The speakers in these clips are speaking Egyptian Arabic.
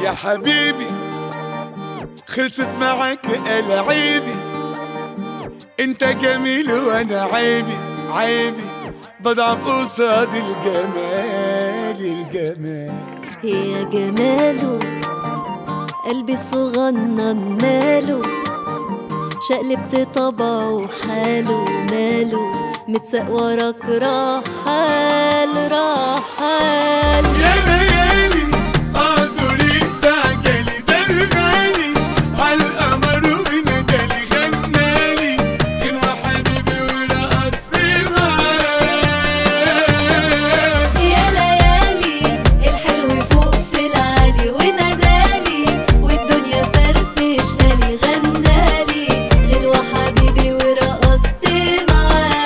يا حبيبي خلصت معك العيبي انت جميل وانا عيبي عيبي بضعف قصاد الجمال الجمال يا جماله قلبي صغنن ماله شقلبت طبعه حاله ماله متساق وراك رحال رحال يا ليالي اعذري استعجلي ده الغالي عالقمر ونادالي غنالي غنوة حبيبي ورقصتي معاه يا ليالي الحلو فوق في العالي ونادالي والدنيا فرفشها لي غنالي غير حبيبي ورقصت معاه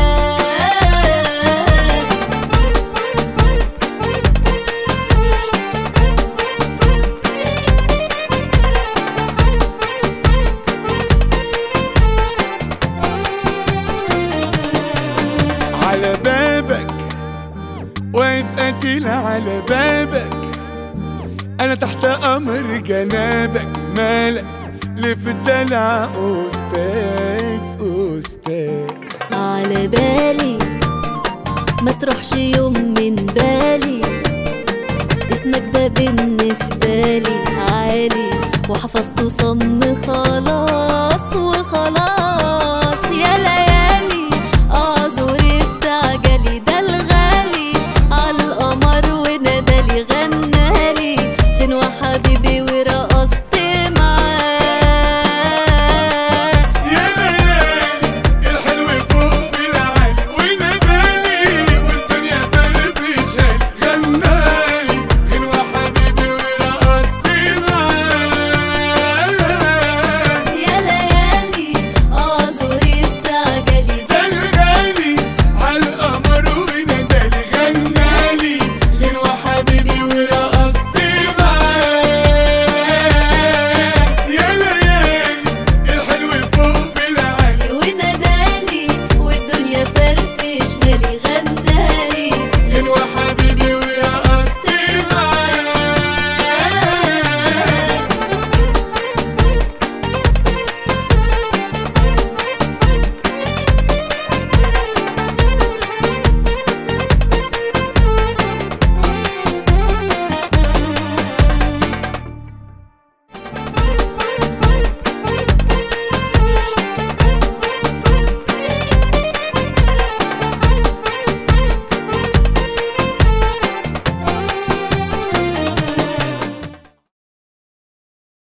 على بابك واقف قتيل على بابك انا تحت امر جنابك مالك ليه في الدلع استاذ استاذ على بالي ما تروحش